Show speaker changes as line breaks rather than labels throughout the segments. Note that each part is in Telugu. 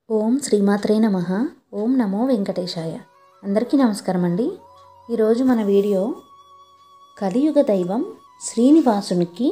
ఓం శ్రీమాత్రే నమ ఓం నమో వెంకటేశాయ అందరికీ నమస్కారం అండి ఈరోజు మన వీడియో కలియుగ దైవం శ్రీనివాసునికి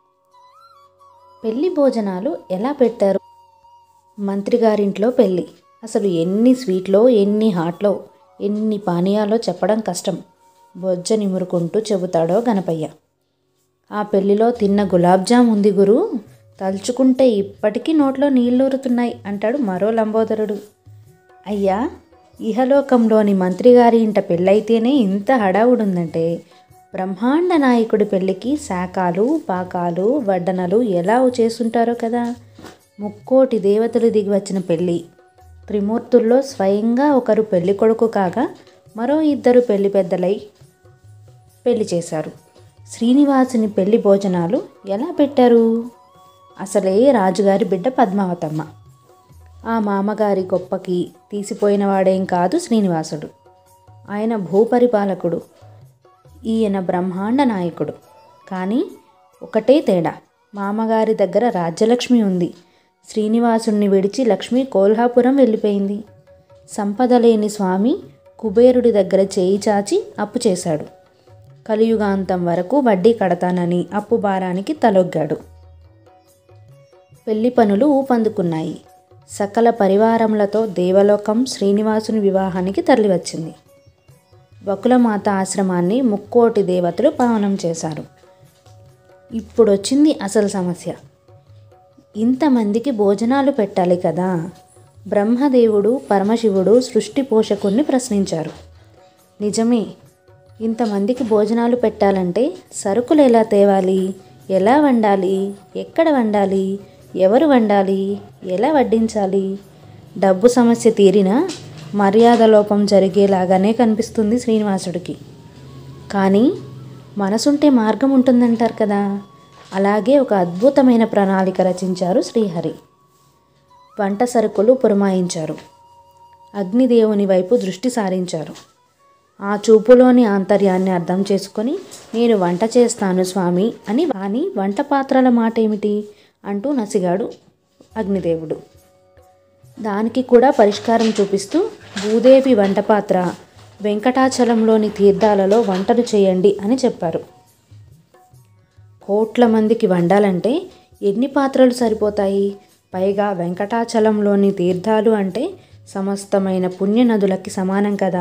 పెళ్లి భోజనాలు ఎలా పెట్టారు మంత్రి గారింట్లో పెళ్ళి అసలు ఎన్ని స్వీట్లో ఎన్ని హాట్లో ఎన్ని పానీయాలో చెప్పడం కష్టం బొజ్జ నిమురుకుంటూ చెబుతాడో గణపయ్య ఆ పెళ్లిలో తిన్న గులాబ్ జామ్ ఉంది గురు తలుచుకుంటే ఇప్పటికీ నోట్లో నీళ్ళూరుతున్నాయి అంటాడు మరో లంబోదరుడు అయ్యా ఇహలోకంలోని మంత్రి గారి ఇంట పెళ్ళైతేనే ఇంత హడావుడుందంటే బ్రహ్మాండ నాయకుడి పెళ్ళికి శాకాలు పాకాలు వడ్డనలు ఎలా చేసుంటారో కదా ముక్కోటి దేవతలు దిగి వచ్చిన పెళ్ళి త్రిమూర్తుల్లో స్వయంగా ఒకరు పెళ్లి కొడుకు కాగా మరో ఇద్దరు పెళ్లి పెద్దలై పెళ్లి చేశారు శ్రీనివాసుని పెళ్లి భోజనాలు ఎలా పెట్టారు అసలే రాజుగారి బిడ్డ పద్మావతమ్మ ఆ మామగారి గొప్పకి తీసిపోయిన వాడేం కాదు శ్రీనివాసుడు ఆయన భూపరిపాలకుడు ఈయన బ్రహ్మాండ నాయకుడు కానీ ఒకటే తేడా మామగారి దగ్గర రాజ్యలక్ష్మి ఉంది శ్రీనివాసుణ్ణి విడిచి లక్ష్మి కోల్హాపురం వెళ్ళిపోయింది సంపద లేని స్వామి కుబేరుడి దగ్గర చేయి చాచి అప్పు చేశాడు కలియుగాంతం వరకు వడ్డీ కడతానని అప్పు భారానికి తలొగ్గాడు పెళ్లి పనులు ఊపందుకున్నాయి సకల పరివారములతో దేవలోకం శ్రీనివాసుని వివాహానికి తరలివచ్చింది బకులమాత ఆశ్రమాన్ని ముక్కోటి దేవతలు పావనం చేశారు ఇప్పుడొచ్చింది అసలు సమస్య ఇంతమందికి భోజనాలు పెట్టాలి కదా బ్రహ్మదేవుడు పరమశివుడు సృష్టి పోషకుణ్ణి ప్రశ్నించారు నిజమే ఇంతమందికి భోజనాలు పెట్టాలంటే సరుకులు ఎలా తేవాలి ఎలా వండాలి ఎక్కడ వండాలి ఎవరు వండాలి ఎలా వడ్డించాలి డబ్బు సమస్య తీరినా మర్యాద లోపం జరిగేలాగానే కనిపిస్తుంది శ్రీనివాసుడికి కానీ మనసుంటే మార్గం ఉంటుందంటారు కదా అలాగే ఒక అద్భుతమైన ప్రణాళిక రచించారు శ్రీహరి వంట సరుకులు పురమాయించారు అగ్నిదేవుని వైపు దృష్టి సారించారు ఆ చూపులోని ఆంతర్యాన్ని అర్థం చేసుకొని నేను వంట చేస్తాను స్వామి అని కానీ వంట పాత్రల మాట ఏమిటి అంటూ నసిగాడు అగ్నిదేవుడు దానికి కూడా పరిష్కారం చూపిస్తూ భూదేవి వంట పాత్ర వెంకటాచలంలోని తీర్థాలలో వంటలు చేయండి అని చెప్పారు కోట్ల మందికి వండాలంటే ఎన్ని పాత్రలు సరిపోతాయి పైగా వెంకటాచలంలోని తీర్థాలు అంటే సమస్తమైన పుణ్య నదులకి సమానం కదా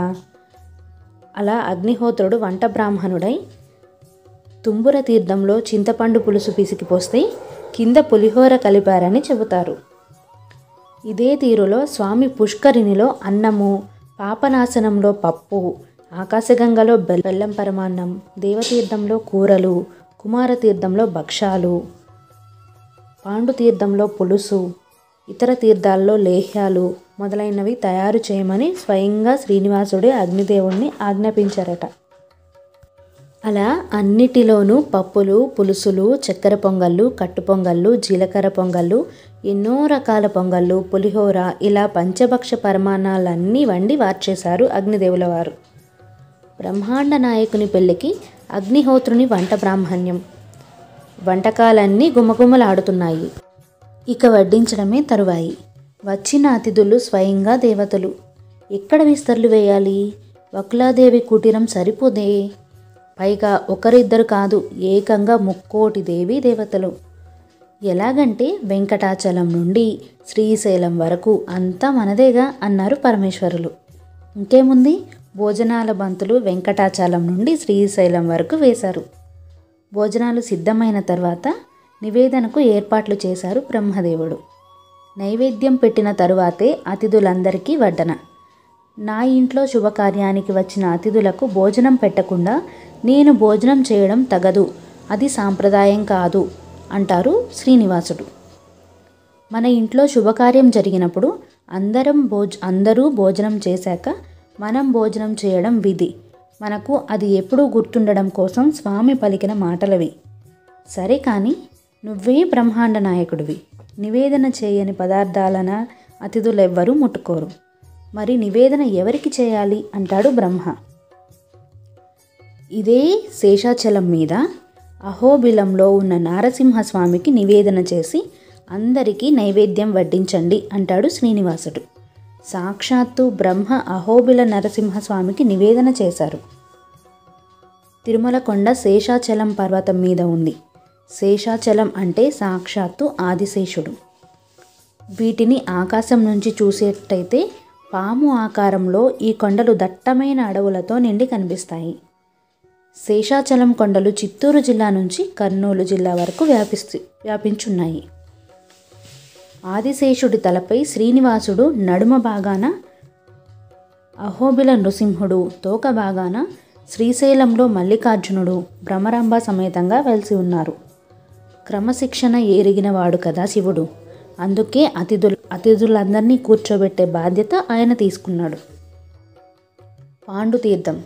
అలా అగ్నిహోత్రుడు వంట బ్రాహ్మణుడై తుంబుర తీర్థంలో చింతపండు పులుసు పిసికిపోస్తే కింద పులిహోర కలిపారని చెబుతారు ఇదే తీరులో స్వామి పుష్కరిణిలో అన్నము పాపనాశనంలో పప్పు ఆకాశగంగలో బెల్లం పరమాన్నం దేవతీర్థంలో కూరలు కుమారతీర్థంలో భక్షాలు పాండుతీర్థంలో పులుసు ఇతర తీర్థాల్లో లేహ్యాలు మొదలైనవి తయారు చేయమని స్వయంగా శ్రీనివాసుడే అగ్నిదేవుణ్ణి ఆజ్ఞాపించారట అలా అన్నిటిలోనూ పప్పులు పులుసులు చక్కెర పొంగళ్ళు కట్టు పొంగళ్ళు జీలకర్ర పొంగళ్ళు ఎన్నో రకాల పొంగళ్ళు పులిహోర ఇలా పంచభక్ష పరమాణాలన్నీ వండి వార్చేశారు అగ్నిదేవుల వారు బ్రహ్మాండ నాయకుని పెళ్ళికి అగ్నిహోత్రుని వంట బ్రాహ్మణ్యం వంటకాలన్నీ గుమగుమలాడుతున్నాయి ఇక వడ్డించడమే తరువాయి వచ్చిన అతిథులు స్వయంగా దేవతలు ఎక్కడ విస్తర్లు వేయాలి వకులాదేవి కుటీరం సరిపోదే పైగా ఒకరిద్దరు కాదు ఏకంగా ముక్కోటి దేవి దేవతలు ఎలాగంటే వెంకటాచలం నుండి శ్రీశైలం వరకు అంతా మనదేగా అన్నారు పరమేశ్వరులు ఇంకేముంది భోజనాల బంతులు వెంకటాచలం నుండి శ్రీశైలం వరకు వేశారు భోజనాలు సిద్ధమైన తర్వాత నివేదనకు ఏర్పాట్లు చేశారు బ్రహ్మదేవుడు నైవేద్యం పెట్టిన తరువాతే అతిథులందరికీ వడ్డన నా ఇంట్లో శుభకార్యానికి వచ్చిన అతిథులకు భోజనం పెట్టకుండా నేను భోజనం చేయడం తగదు అది సాంప్రదాయం కాదు అంటారు శ్రీనివాసుడు మన ఇంట్లో శుభకార్యం జరిగినప్పుడు అందరం భోజ్ అందరూ భోజనం చేశాక మనం భోజనం చేయడం విధి మనకు అది ఎప్పుడూ గుర్తుండడం కోసం స్వామి పలికిన మాటలవి సరే కానీ నువ్వే బ్రహ్మాండ నాయకుడివి నివేదన చేయని పదార్థాలన అతిథులెవ్వరూ ముట్టుకోరు మరి నివేదన ఎవరికి చేయాలి అంటాడు బ్రహ్మ ఇదే శేషాచలం మీద అహోబిలంలో ఉన్న నారసింహస్వామికి నివేదన చేసి అందరికీ నైవేద్యం వడ్డించండి అంటాడు శ్రీనివాసుడు సాక్షాత్తు బ్రహ్మ అహోబిల నరసింహస్వామికి నివేదన చేశారు తిరుమల కొండ శేషాచలం పర్వతం మీద ఉంది శేషాచలం అంటే సాక్షాత్తు ఆదిశేషుడు వీటిని ఆకాశం నుంచి చూసేటైతే పాము ఆకారంలో ఈ కొండలు దట్టమైన అడవులతో నిండి కనిపిస్తాయి శేషాచలం కొండలు చిత్తూరు జిల్లా నుంచి కర్నూలు జిల్లా వరకు వ్యాపిస్తు వ్యాపించున్నాయి ఆదిశేషుడి తలపై శ్రీనివాసుడు నడుమ భాగాన అహోబిల నృసింహుడు తోక భాగాన శ్రీశైలంలో మల్లికార్జునుడు భ్రమరాంబ సమేతంగా వెలిసి ఉన్నారు క్రమశిక్షణ ఎరిగినవాడు కదా శివుడు అందుకే అతిథులు అతిథులందరినీ కూర్చోబెట్టే బాధ్యత ఆయన తీసుకున్నాడు పాండుతీర్థం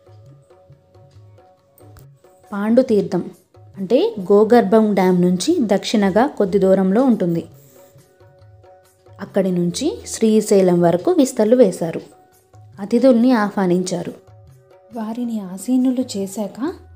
పాండుతీర్థం అంటే గోగర్భం డ్యామ్ నుంచి దక్షిణగా కొద్ది దూరంలో ఉంటుంది అక్కడి నుంచి శ్రీశైలం వరకు విస్తళ్ళు వేశారు అతిథుల్ని ఆహ్వానించారు వారిని ఆసీనులు చేశాక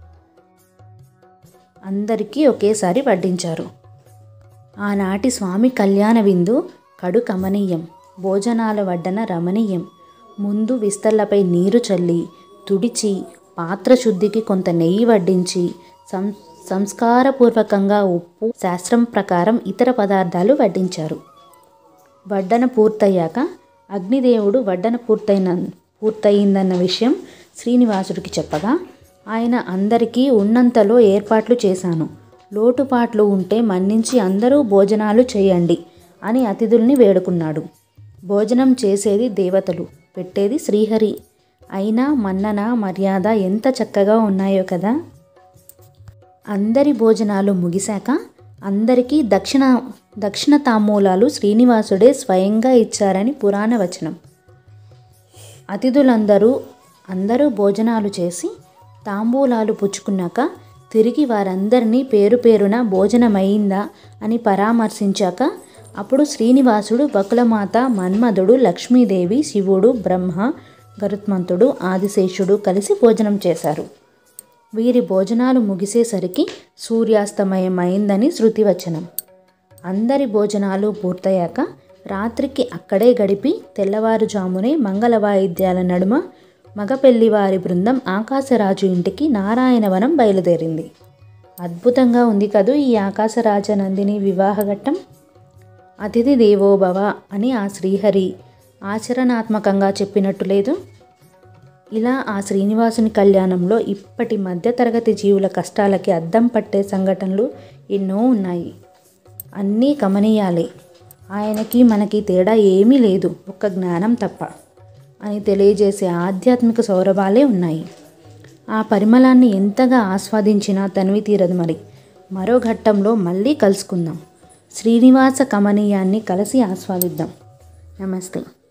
అందరికీ ఒకేసారి వడ్డించారు ఆనాటి స్వామి కళ్యాణ విందు కడు కమనీయం భోజనాల వడ్డన రమణీయం ముందు విస్తళ్లపై నీరు చల్లి తుడిచి పాత్ర శుద్ధికి కొంత నెయ్యి వడ్డించి సం సంస్కారపూర్వకంగా ఉప్పు శాస్త్రం ప్రకారం ఇతర పదార్థాలు వడ్డించారు వడ్డన పూర్తయ్యాక అగ్నిదేవుడు వడ్డన పూర్తయిన పూర్తయిందన్న విషయం శ్రీనివాసుడికి చెప్పగా ఆయన అందరికీ ఉన్నంతలో ఏర్పాట్లు చేశాను లోటుపాట్లు ఉంటే మన్నించి అందరూ భోజనాలు చేయండి అని అతిథుల్ని వేడుకున్నాడు భోజనం చేసేది దేవతలు పెట్టేది శ్రీహరి అయినా మన్నన మర్యాద ఎంత చక్కగా ఉన్నాయో కదా అందరి భోజనాలు ముగిశాక అందరికీ దక్షిణ దక్షిణ తాంబూలాలు శ్రీనివాసుడే స్వయంగా ఇచ్చారని పురాణ వచనం అతిథులందరూ అందరూ భోజనాలు చేసి తాంబూలాలు పుచ్చుకున్నాక తిరిగి వారందరినీ పేరు పేరున భోజనమైందా అని పరామర్శించాక అప్పుడు శ్రీనివాసుడు బకులమాత మన్మధుడు లక్ష్మీదేవి శివుడు బ్రహ్మ గరుత్మంతుడు ఆదిశేషుడు కలిసి భోజనం చేశారు వీరి భోజనాలు ముగిసేసరికి సూర్యాస్తమయమైందని శృతివచనం అందరి భోజనాలు పూర్తయ్యాక రాత్రికి అక్కడే గడిపి తెల్లవారుజామునే మంగళ వాయిద్యాల నడుమ మగపెళ్లివారి బృందం ఆకాశరాజు ఇంటికి నారాయణవనం బయలుదేరింది అద్భుతంగా ఉంది కదూ ఈ ఆకాశరాజ నందిని వివాహ ఘట్టం అతిథి దేవోభవ అని ఆ శ్రీహరి ఆచరణాత్మకంగా చెప్పినట్టు లేదు ఇలా ఆ శ్రీనివాసుని కళ్యాణంలో ఇప్పటి మధ్యతరగతి జీవుల కష్టాలకి అద్దం పట్టే సంఘటనలు ఎన్నో ఉన్నాయి అన్నీ కమనీయాలే ఆయనకి మనకి తేడా ఏమీ లేదు ఒక్క జ్ఞానం తప్ప అని తెలియజేసే ఆధ్యాత్మిక సౌరభాలే ఉన్నాయి ఆ పరిమళాన్ని ఎంతగా ఆస్వాదించినా తనివి తీరదు మరి మరో ఘట్టంలో మళ్ళీ కలుసుకుందాం శ్రీనివాస కమనీయాన్ని కలిసి ఆస్వాదిద్దాం నమస్తే